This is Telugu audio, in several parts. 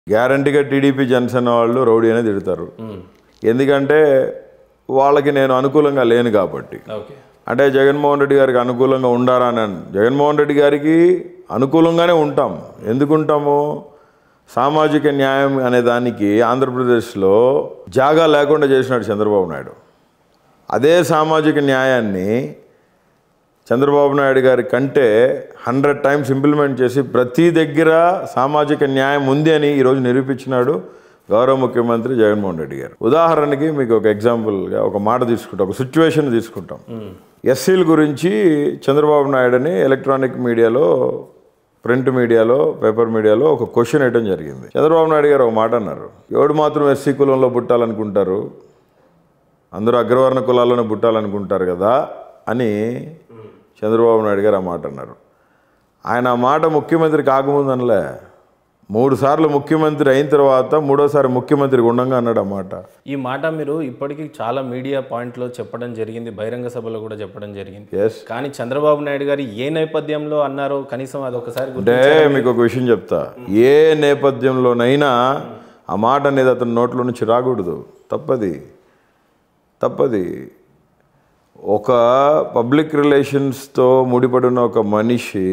గ్యారంటీగా టీడీపీ జనసేన వాళ్ళు రౌడీ అనేది తిడతారు ఎందుకంటే వాళ్ళకి నేను అనుకూలంగా లేను కాబట్టి ఓకే అంటే జగన్మోహన్ రెడ్డి గారికి అనుకూలంగా ఉండారా అని అన్- జగన్మోహన్ రెడ్డి గారికి అనుకూలంగానే ఉంటాం ఎందుకు ఉంటాము సామాజిక న్యాయం అనే దానికి ఆంధ్రప్రదేశ్లో జాగా లేకుండా చేసినాడు చంద్రబాబు నాయుడు అదే సామాజిక న్యాయాన్ని చంద్రబాబు నాయుడు గారి కంటే హండ్రెడ్ టైమ్స్ ఇంప్లిమెంట్ చేసి ప్రతి దగ్గర సామాజిక న్యాయం ఉంది అని ఈరోజు నిరూపించినాడు గౌరవ ముఖ్యమంత్రి జగన్మోహన్ రెడ్డి గారు ఉదాహరణకి మీకు ఒక ఎగ్జాంపుల్గా ఒక మాట తీసుకుంటాం ఒక సిచ్యువేషన్ తీసుకుంటాం ఎస్సీల గురించి చంద్రబాబు నాయుడుని ఎలక్ట్రానిక్ మీడియాలో ప్రింట్ మీడియాలో పేపర్ మీడియాలో ఒక క్వశ్చన్ వేయడం జరిగింది చంద్రబాబు నాయుడు గారు ఒక మాట అన్నారు ఎవడు మాత్రం ఎస్సీ కులంలో పుట్టాలనుకుంటారు అందరూ అగ్రవర్ణ కులాల్లోనే పుట్టాలనుకుంటారు కదా అని చంద్రబాబు నాయుడు గారు ఆ మాట అన్నారు ఆయన ఆ మాట ముఖ్యమంత్రి కాకముందు అనలే మూడు సార్లు ముఖ్యమంత్రి అయిన తర్వాత మూడోసారి ముఖ్యమంత్రి గుండంగా అన్నాడు ఆ మాట ఈ మాట మీరు ఇప్పటికీ చాలా మీడియా పాయింట్లో చెప్పడం జరిగింది బహిరంగ సభలో కూడా చెప్పడం జరిగింది ఎస్ కానీ చంద్రబాబు నాయుడు గారు ఏ నేపథ్యంలో అన్నారో కనీసం అది ఒకసారి గుర్తు అంటే మీకు ఒక విషయం చెప్తా ఏ నేపథ్యంలోనైనా ఆ మాట అనేది అతని నోట్లో నుంచి రాకూడదు తప్పది తప్పది ఒక పబ్లిక్ రిలేషన్స్తో ముడిపడిన ఒక మనిషి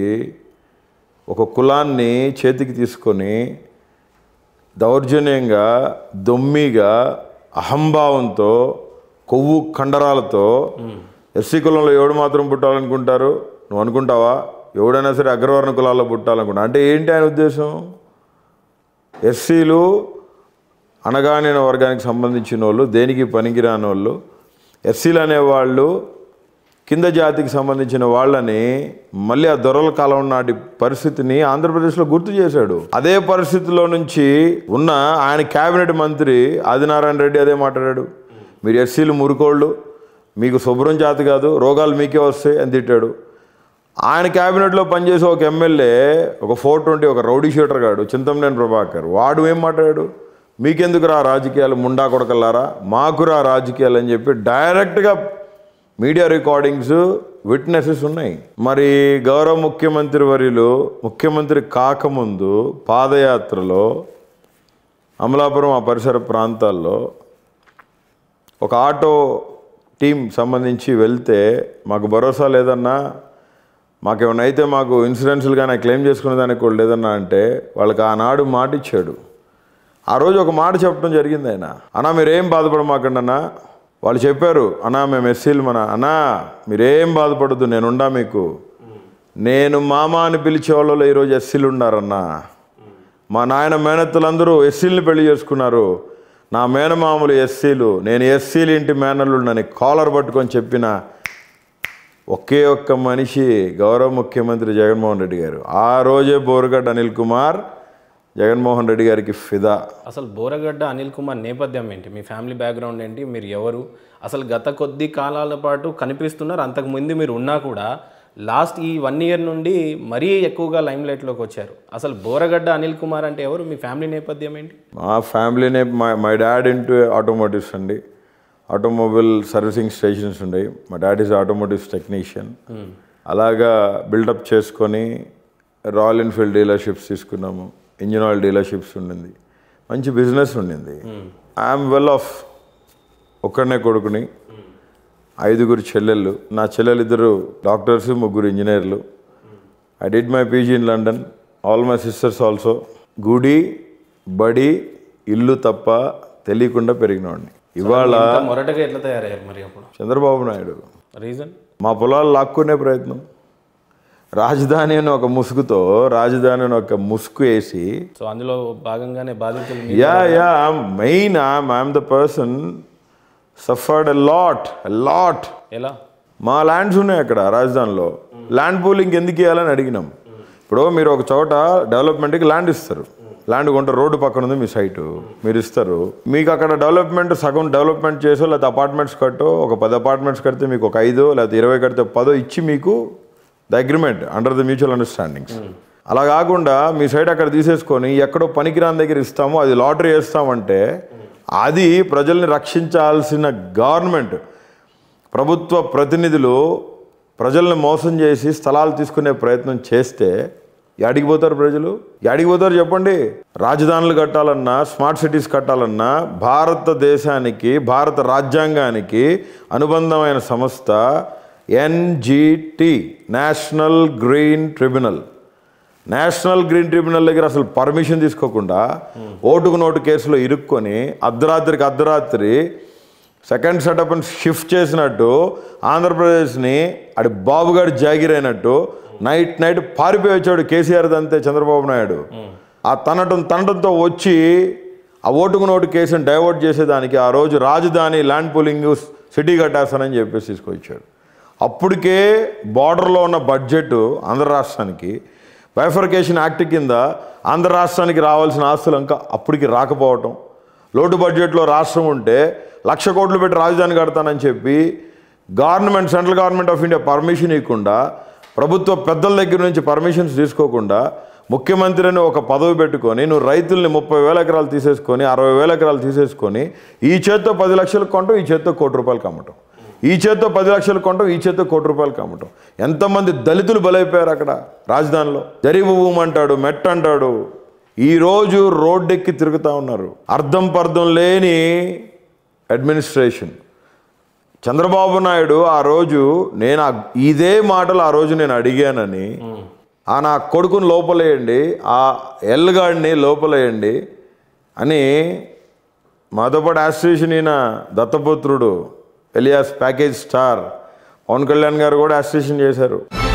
ఒక కులాన్ని చేతికి తీసుకొని దౌర్జన్యంగా దొమ్మిగా అహంభావంతో కొవ్వు కండరాలతో ఎస్సీ కులంలో ఎవడు మాత్రం పుట్టాలనుకుంటారు నువ్వు అనుకుంటావా ఎవడైనా సరే అగ్రవర్ణ కులాల్లో పుట్టాలనుకుంటా అంటే ఏంటి ఆయన ఉద్దేశం ఎస్సీలు అనగానిన వర్గానికి సంబంధించిన వాళ్ళు దేనికి పనికిరాని వాళ్ళు ఎస్సీలు అనేవాళ్ళు కింద జాతికి సంబంధించిన వాళ్ళని మళ్ళీ ఆ దొరల కాలం నాటి పరిస్థితిని ఆంధ్రప్రదేశ్లో గుర్తు చేశాడు అదే పరిస్థితిలో నుంచి ఉన్న ఆయన కేబినెట్ మంత్రి ఆదినారాయణ రెడ్డి అదే మాట్లాడాడు మీరు ఎస్సీలు మురుకోళ్ళు మీకు శుభ్రం జాతి కాదు రోగాలు మీకే వస్తాయి అని తిట్టాడు ఆయన క్యాబినెట్లో పనిచేసే ఒక ఎమ్మెల్యే ఒక ఫోర్ ట్వంటీ ఒక రౌడీ షూటర్ గాడు చింతమనేని ప్రభాకర్ వాడు ఏం మాట్లాడాడు మీకెందుకు రా రాజకీయాలు ముండా కొడకల్లారా మాకు రా రాజకీయాలు అని చెప్పి డైరెక్ట్గా మీడియా రికార్డింగ్స్ విట్నెసెస్ ఉన్నాయి మరి గౌరవ ముఖ్యమంత్రి వర్యులు ముఖ్యమంత్రి కాకముందు పాదయాత్రలో అమలాపురం ఆ పరిసర ప్రాంతాల్లో ఒక ఆటో టీం సంబంధించి వెళ్తే మాకు భరోసా లేదన్నా మాకేమైనా అయితే మాకు ఇన్సూరెన్స్లు కానీ క్లెయిమ్ చేసుకునే దానికి కూడా లేదన్నా అంటే వాళ్ళకి ఆనాడు మాట ఇచ్చాడు ఆ రోజు ఒక మాట చెప్పడం జరిగింది ఆయన అన్నా మీరేం బాధపడమాకండి అన్నా వాళ్ళు చెప్పారు అన్నా మేము ఎస్సీలు మన అన్నా మీరేం బాధపడద్దు నేనుండా మీకు నేను మామ అని పిలిచే వాళ్ళలో ఈరోజు ఎస్సీలు ఉన్నారన్నా మా నాయన మేనత్తులందరూ ఎస్సీలని పెళ్లి చేసుకున్నారు నా మేనమామలు ఎస్సీలు నేను ఎస్సీలు ఇంటి మేనల్లుండని కాలర్ పట్టుకొని చెప్పిన ఒకే ఒక్క మనిషి గౌరవ ముఖ్యమంత్రి జగన్మోహన్ రెడ్డి గారు ఆ రోజే బోరుగడ్డ అనిల్ కుమార్ జగన్మోహన్ రెడ్డి గారికి ఫిదా అసలు బోరగడ్డ అనిల్ కుమార్ నేపథ్యం ఏంటి మీ ఫ్యామిలీ బ్యాక్గ్రౌండ్ ఏంటి మీరు ఎవరు అసలు గత కొద్ది కాలాల పాటు కనిపిస్తున్నారు అంతకు ముందు మీరు ఉన్నా కూడా లాస్ట్ ఈ వన్ ఇయర్ నుండి మరీ ఎక్కువగా లైమ్ లైట్లోకి వచ్చారు అసలు బోరగడ్డ అనిల్ కుమార్ అంటే ఎవరు మీ ఫ్యామిలీ నేపథ్యం ఏంటి మా ఫ్యామిలీనే my my dad into automotives అండి ఆటోమొబైల్ సర్వీసింగ్ స్టేషన్స్ ఉండేవి మా డాడ్ ఈజ్ ఆటోమోటివ్స్ టెక్నీషియన్ అలాగా బిల్డప్ చేసుకొని రాయల్ ఎన్ఫీల్డ్ డీలర్షిప్స్ తీసుకున్నాము ఇంజిన్ ఆయిల్ డీలర్షిప్స్ ఉండింది మంచి బిజినెస్ ఉండింది ఐఎమ్ వెల్ ఆఫ్ ఒక్కడనే కొడుకుని ఐదుగురు చెల్లెళ్ళు నా చెల్లెలు ఇద్దరు డాక్టర్స్ ముగ్గురు ఇంజనీర్లు I did my PG in London all my sisters also గుడి బడి ఇల్లు తప్ప తెలియకుండా పెరిగినవాడిని ఇవాళ ఇంత మొరటగా ఎట్లా తయారయ్యారు మరి అప్పుడు చంద్రబాబు నాయుడు రీజన్ మా పొలాలు లాక్కునే ప్రయత్నం రాజధాని అని ఒక ముసుగుతో రాజధాని అని ఒక ముసుగు వేసి సో అందులో భాగంగానే బాధితులు మీ- yeah yeah main I'm the person suffered a lot a lot ఎలా మా ల్యాండ్స్ ఉన్నాయి అక్కడ రాజధానిలో ల్యాండ్ పూలింగ్ ఎందుకు ఇవ్వాలని అడిగినాం ఇప్పుడు మీరు ఒక చోట డెవలప్మెంట్కి ల్యాండ్ ఇస్తారు ల్యాండ్ కొంటే రోడ్డు పక్కన ఉంది మీ సైటు మీరు ఇస్తారు మీకు అక్కడ డెవలప్మెంట్ సగం డెవలప్మెంట్ చేసో లేకపోతే అపార్ట్మెంట్స్ కట్టో ఒక పది అపార్ట్మెంట్స్ కడితే మీకు ఒక ఐదో లేకపోతే ఇరవై కడితే పదో ఇచ్చి మీకు the agreement under the mutual understandings అలా కాకుండా మీ సైడ్ అక్కడ తీసేసుకొని ఎక్కడో పనికిరాని దగ్గర ఇస్తాము అది లాటరీ వేస్తామంటే అది ప్రజల్ని రక్షించాల్సిన గవర్నమెంట్ ప్రభుత్వ ప్రతినిధులు ప్రజల్ని మోసం చేసి స్థలాలు తీసుకునే ప్రయత్నం చేస్తే యాడికి పోతారు ప్రజలు యాడికి పోతారు చెప్పండి రాజధానులు కట్టాలన్నా స్మార్ట్ సిటీస్ కట్టాలన్నా భారతదేశానికి భారత రాజ్యాంగానికి అనుబంధమైన సంస్థ NGT national green tribunal national green tribunal దగ్గర అసలు పర్మిషన్ తీసుకోకుండా ఓటుకు నోటు కేసులో ఇరుక్కొని అర్ధరాత్రికి అర్ధరాత్రి సెకండ్ సెటప్ని షిఫ్ట్ చేసినట్టు ఆంధ్రప్రదేశ్ని అడి బాబుగాడి జాగిర్ అయినట్టు నైట్ నైట్ పారిపోయి వచ్చాడు కేసీఆర్ అంతే చంద్రబాబు నాయుడు ఆ తనటం తనటంతో వచ్చి ఆ ఓటుకు నోటు కేసుని డైవర్ట్ చేసేదానికి ఆ రోజు రాజధాని ల్యాండ్ పూలింగ్ సిటీ కట్టేస్తానని చెప్పేసి తీసుకొచ్చాడు అప్పటికే బార్డర్లో ఉన్న బడ్జెట్ ఆంధ్ర రాష్ట్రానికి బైఫర్కేషన్ యాక్ట్ కింద ఆంధ్ర రాష్ట్రానికి రావాల్సిన ఆస్తులు ఇంకా అప్పటికి రాకపోవటం లోటు బడ్జెట్లో రాష్ట్రం ఉంటే లక్ష కోట్లు పెట్టి రాజధాని కడతానని చెప్పి government central government of India permission ఇవ్వకుండా ప్రభుత్వ పెద్దల దగ్గర నుంచి పర్మిషన్స్ తీసుకోకుండా ముఖ్యమంత్రిని ఒక పదవి పెట్టుకొని నువ్వు రైతుల్ని ముప్పై వేల ఎకరాలు తీసేసుకొని అరవై వేల ఎకరాలు తీసేసుకొని ఈ చేత్తో పది లక్షలు కొంటాం ఈ చేత్తో కోటి రూపాయలు కమ్మటం ఈ చేత్తో పది లక్షలు కొంటాం ఈ చేత్తో కోటి రూపాయలు కమ్మటం ఎంతమంది దళితులు బలైపోయారు అక్కడ రాజధానిలో జరిగు భూమి అంటాడు మెట్ అంటాడు ఈరోజు రోడ్డెక్కి తిరుగుతూ ఉన్నారు అర్థం పర్థం లేని అడ్మినిస్ట్రేషన్ చంద్రబాబు నాయుడు ఆ రోజు నేను ఆ- ఇదే మాటలు ఆ రోజు నేను అడిగానని ఆ నా కొడుకుని లోపలేయండి ఆ ఎల్గాడిని లోపలేయండి అని మాతో పాటు ఆస్ట్రేషన్ ఈయన దత్తపుత్రుడు alias package star Pawan Kalyan garu కూడా ఆస్ట్రేషన్ చేశారు